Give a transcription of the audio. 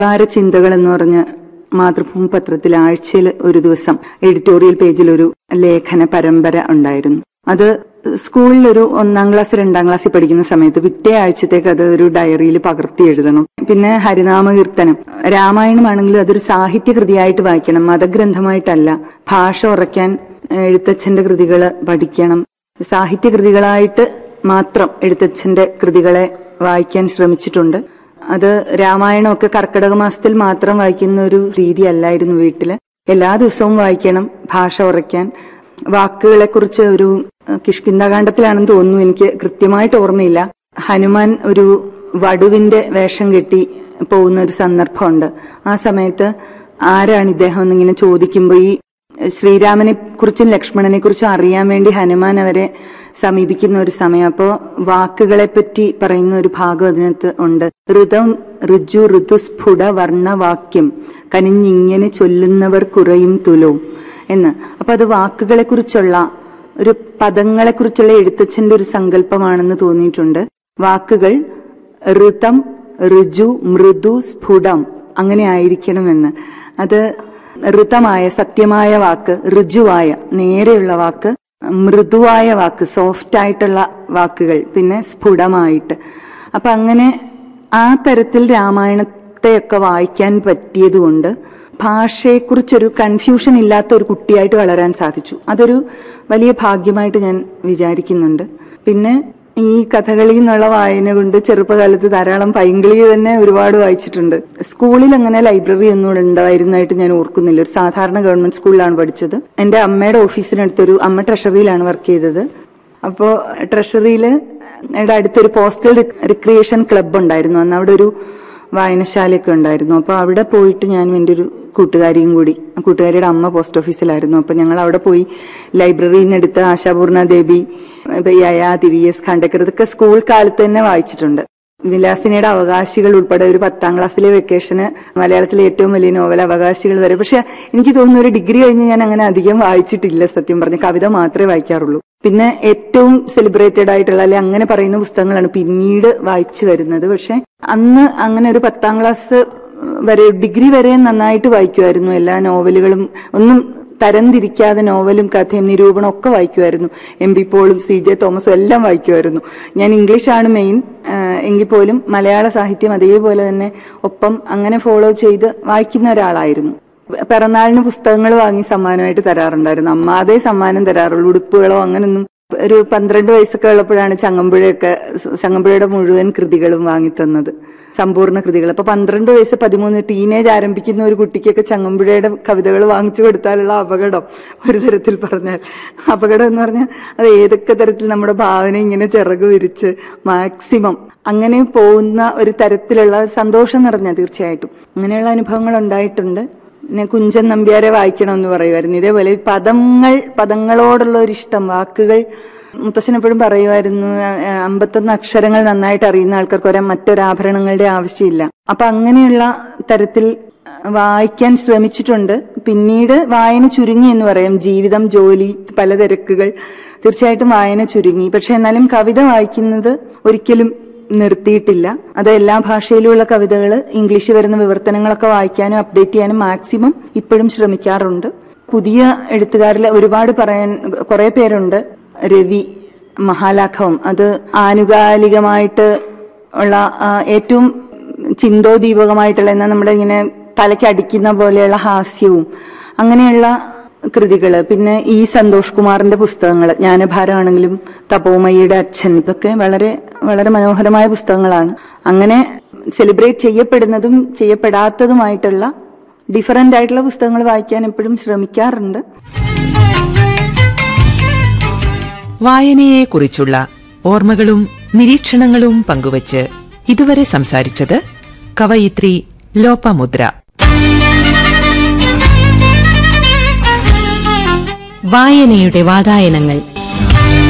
ചിന്തകൾ എന്ന് പറഞ്ഞ് മാതൃഭൂമി പത്രത്തിൽ ആഴ്ചയിൽ ഒരു ദിവസം എഡിറ്റോറിയൽ പേജിൽ ഒരു ലേഖന പരമ്പര ഉണ്ടായിരുന്നു അത് സ്കൂളിൽ ഒരു ഒന്നാം ക്ലാസ് രണ്ടാം ക്ലാസ്സിൽ പഠിക്കുന്ന സമയത്ത് പിറ്റേ ആഴ്ചത്തേക്ക് അത് ഒരു ഡയറിയിൽ പകർത്തി എഴുതണം പിന്നെ ഹരിനാമകീർത്തനം രാമായണമാണെങ്കിലും അതൊരു സാഹിത്യകൃതിയായിട്ട് വായിക്കണം മതഗ്രന്ഥമായിട്ടല്ല ഭാഷ ഉറയ്ക്കാൻ എഴുത്തച്ഛന്റെ കൃതികൾ പഠിക്കണം സാഹിത്യകൃതികളായിട്ട് മാത്രം എഴുത്തച്ഛന്റെ കൃതികളെ വായിക്കാൻ ശ്രമിച്ചിട്ടുണ്ട് അത് രാമായണമൊക്കെ കർക്കിടക മാസത്തിൽ മാത്രം വായിക്കുന്ന ഒരു രീതി അല്ലായിരുന്നു വീട്ടില് എല്ലാ ദിവസവും വായിക്കണം ഭാഷ ഉറയ്ക്കാൻ വാക്കുകളെ കുറിച്ച് ഒരു കിഷ്കിന്താകാന്ഡത്തിലാണെന്ന് തോന്നുന്നു എനിക്ക് കൃത്യമായിട്ട് ഓർമ്മയില്ല ഹനുമാൻ ഒരു വടുവിന്റെ വേഷം കെട്ടി പോകുന്ന ഒരു സന്ദർഭമുണ്ട് ആ സമയത്ത് ആരാണ് ഇദ്ദേഹം എന്നിങ്ങനെ ചോദിക്കുമ്പോൾ ഈ ശ്രീരാമനെ കുറിച്ചും ലക്ഷ്മണനെ കുറിച്ചും അറിയാൻ വേണ്ടി ഹനുമാൻ അവരെ സമീപിക്കുന്ന ഒരു സമയം അപ്പോ വാക്കുകളെ പറ്റി പറയുന്ന ഒരു ഭാഗം അതിനകത്ത് ഉണ്ട് ഋതം ഋജു ഋതുസ്ഫുട വർണ്ണവാക്യം കനിഞ്ഞിങ്ങനെ ചൊല്ലുന്നവർ കുറയും തുലവും എന്ന് അപ്പൊ അത് വാക്കുകളെ കുറിച്ചുള്ള ഒരു പദങ്ങളെ കുറിച്ചുള്ള എഴുത്തച്ഛന്റെ ഒരു സങ്കല്പമാണെന്ന് തോന്നിയിട്ടുണ്ട് വാക്കുകൾ ഋതം ഋജു മൃദു സ്ഫുടം അങ്ങനെ ആയിരിക്കണമെന്ന് അത് ഋതമായ സത്യമായ വാക്ക് ഋജുവായ നേരെയുള്ള വാക്ക് മൃദുവായ വാക്ക് സോഫ്റ്റ് ആയിട്ടുള്ള വാക്കുകൾ പിന്നെ സ്ഫുടമായിട്ട് അപ്പൊ അങ്ങനെ ആ തരത്തിൽ രാമായണത്തെയൊക്കെ വായിക്കാൻ പറ്റിയതുകൊണ്ട് ഭാഷയെക്കുറിച്ചൊരു കൺഫ്യൂഷൻ ഇല്ലാത്ത ഒരു കുട്ടിയായിട്ട് വളരാൻ സാധിച്ചു അതൊരു വലിയ ഭാഗ്യമായിട്ട് ഞാൻ വിചാരിക്കുന്നുണ്ട് പിന്നെ ഈ കഥകളി എന്നുള്ള വായന കൊണ്ട് ചെറുപ്പകാലത്ത് ധാരാളം പൈങ്കിളി തന്നെ ഒരുപാട് വായിച്ചിട്ടുണ്ട് സ്കൂളിൽ അങ്ങനെ ലൈബ്രറി ഒന്നും ഉണ്ടായിരുന്നതായിട്ട് ഞാൻ ഓർക്കുന്നില്ല ഒരു സാധാരണ ഗവൺമെന്റ് സ്കൂളിലാണ് പഠിച്ചത് എന്റെ അമ്മയുടെ ഓഫീസിനടുത്തൊരു അമ്മ ട്രഷറിയിലാണ് വർക്ക് ചെയ്തത് അപ്പോൾ ട്രഷറിയിൽ അടുത്തൊരു പോസ്റ്റൽ റിക്രിയേഷൻ ക്ലബ്ബ് ഉണ്ടായിരുന്നു അന്ന് അവിടെ ഒരു വായനശാലയൊക്കെ ഉണ്ടായിരുന്നു അപ്പോൾ അവിടെ പോയിട്ട് ഞാനും എൻ്റെ ഒരു കൂട്ടുകാരിയും കൂടി ആ കൂട്ടുകാരിയുടെ അമ്മ പോസ്റ്റ് ഓഫീസിലായിരുന്നു അപ്പോൾ ഞങ്ങൾ അവിടെ പോയി ലൈബ്രറിയിൽ നിന്ന് എടുത്ത ആശാപൂർണ ദേവി ഇപ്പൊ യയാതി വി എസ് ഖാണ്ടക്കർ ഇതൊക്കെ സ്കൂൾ കാലത്ത് തന്നെ വായിച്ചിട്ടുണ്ട് വിലാസിനിയുടെ അവകാശികൾ ഉൾപ്പെടെ ഒരു പത്താം ക്ലാസ്സിലെ വെക്കേഷന് മലയാളത്തിലെ ഏറ്റവും വലിയ നോവൽ അവകാശികൾ വരെ പക്ഷെ എനിക്ക് തോന്നുന്നു ഒരു ഡിഗ്രി കഴിഞ്ഞ് ഞാൻ അങ്ങനെ അധികം വായിച്ചിട്ടില്ല സത്യം പറഞ്ഞ കവിത മാത്രമേ വായിക്കാറുള്ളൂ പിന്നെ ഏറ്റവും സെലിബ്രേറ്റഡ് ആയിട്ടുള്ള അല്ലെ അങ്ങനെ പറയുന്ന പുസ്തകങ്ങളാണ് പിന്നീട് വായിച്ചു വരുന്നത് പക്ഷെ അന്ന് അങ്ങനെ ഒരു പത്താം ക്ലാസ് വരെ ഡിഗ്രി വരെ നന്നായിട്ട് വായിക്കുമായിരുന്നു എല്ലാ നോവലുകളും ഒന്നും തരംതിരിക്കാതെ നോവലും കഥയും നിരൂപണം ഒക്കെ വായിക്കുമായിരുന്നു എം ബി പോളും സി ജെ തോമസും എല്ലാം വായിക്കുമായിരുന്നു ഞാൻ ഇംഗ്ലീഷാണ് മെയിൻ എങ്കിൽ പോലും മലയാള സാഹിത്യം അതേപോലെ തന്നെ ഒപ്പം അങ്ങനെ ഫോളോ ചെയ്ത് വായിക്കുന്ന ഒരാളായിരുന്നു പിറന്നാളിന് പുസ്തകങ്ങൾ വാങ്ങി സമ്മാനമായിട്ട് തരാറുണ്ടായിരുന്നു അമ്മ അതേ സമ്മാനം തരാറുള്ളൂ ഉടുപ്പുകളോ അങ്ങനൊന്നും ഒരു പന്ത്രണ്ട് വയസ്സൊക്കെ ഉള്ളപ്പോഴാണ് ചങ്ങമ്പുഴയൊക്കെ ചങ്ങമ്പുഴയുടെ മുഴുവൻ കൃതികളും വാങ്ങിത്തന്നത് സമ്പൂർണ്ണ കൃതികൾ അപ്പൊ പന്ത്രണ്ട് വയസ്സ് പതിമൂന്ന് ടീനേജ് ആരംഭിക്കുന്ന ഒരു കുട്ടിക്കൊക്കെ ചങ്ങമ്പുഴയുടെ കവിതകൾ വാങ്ങിച്ചു കൊടുത്താലുള്ള അപകടം ഒരു തരത്തിൽ പറഞ്ഞാൽ അപകടം എന്ന് പറഞ്ഞാൽ അത് ഏതൊക്കെ തരത്തിൽ നമ്മുടെ ഭാവന ഇങ്ങനെ ചിറക് വിരിച്ച് മാക്സിമം അങ്ങനെ പോകുന്ന ഒരു തരത്തിലുള്ള സന്തോഷം നിറഞ്ഞ തീർച്ചയായിട്ടും അങ്ങനെയുള്ള അനുഭവങ്ങൾ ഉണ്ടായിട്ടുണ്ട് പിന്നെ കുഞ്ചൻ നമ്പ്യാരെ വായിക്കണമെന്ന് പറയുമായിരുന്നു ഇതേപോലെ പദങ്ങൾ പദങ്ങളോടുള്ള ഒരു ഇഷ്ടം വാക്കുകൾ മുത്തശ്ശൻ എപ്പോഴും പറയുമായിരുന്നു അമ്പത്തൊന്ന് അക്ഷരങ്ങൾ നന്നായിട്ട് അറിയുന്ന ആൾക്കാർക്ക് ഒരേ മറ്റൊരാഭരണങ്ങളുടെ ആവശ്യമില്ല അപ്പൊ അങ്ങനെയുള്ള തരത്തിൽ വായിക്കാൻ ശ്രമിച്ചിട്ടുണ്ട് പിന്നീട് വായന ചുരുങ്ങി എന്ന് പറയാം ജീവിതം ജോലി പല തിരക്കുകൾ തീർച്ചയായിട്ടും വായന ചുരുങ്ങി പക്ഷെ എന്നാലും കവിത വായിക്കുന്നത് ഒരിക്കലും നിർത്തിയിട്ടില്ല അത് എല്ലാ ഭാഷയിലുമുള്ള കവിതകൾ ഇംഗ്ലീഷിൽ വരുന്ന വിവർത്തനങ്ങളൊക്കെ വായിക്കാനും അപ്ഡേറ്റ് ചെയ്യാനും മാക്സിമം ഇപ്പോഴും ശ്രമിക്കാറുണ്ട് പുതിയ എഴുത്തുകാരിൽ ഒരുപാട് പറയാൻ കുറെ പേരുണ്ട് രവി മഹാലാഘവം അത് ആനുകാലികമായിട്ട് ഉള്ള ഏറ്റവും ചിന്തോദീപകമായിട്ടുള്ള എന്നാൽ നമ്മുടെ ഇങ്ങനെ തലയ്ക്ക് അടിക്കുന്ന പോലെയുള്ള ഹാസ്യവും അങ്ങനെയുള്ള കൃതികള് പിന്നെ ഈ സന്തോഷ് കുമാറിന്റെ പുസ്തകങ്ങൾ ജ്ഞാനഭാരമാണെങ്കിലും തപോമയിയുടെ അച്ഛൻ ഇതൊക്കെ വളരെ വളരെ മനോഹരമായ പുസ്തകങ്ങളാണ് അങ്ങനെ സെലിബ്രേറ്റ് ചെയ്യപ്പെടുന്നതും ചെയ്യപ്പെടാത്തതുമായിട്ടുള്ള ഡിഫറൻ്റ് ആയിട്ടുള്ള പുസ്തകങ്ങൾ വായിക്കാൻ എപ്പോഴും ശ്രമിക്കാറുണ്ട് വായനയെക്കുറിച്ചുള്ള ഓർമ്മകളും നിരീക്ഷണങ്ങളും പങ്കുവച്ച് ഇതുവരെ സംസാരിച്ചത് കവയിത്രി ലോപമുദ്ര വായനയുടെ വാതായനങ്ങൾ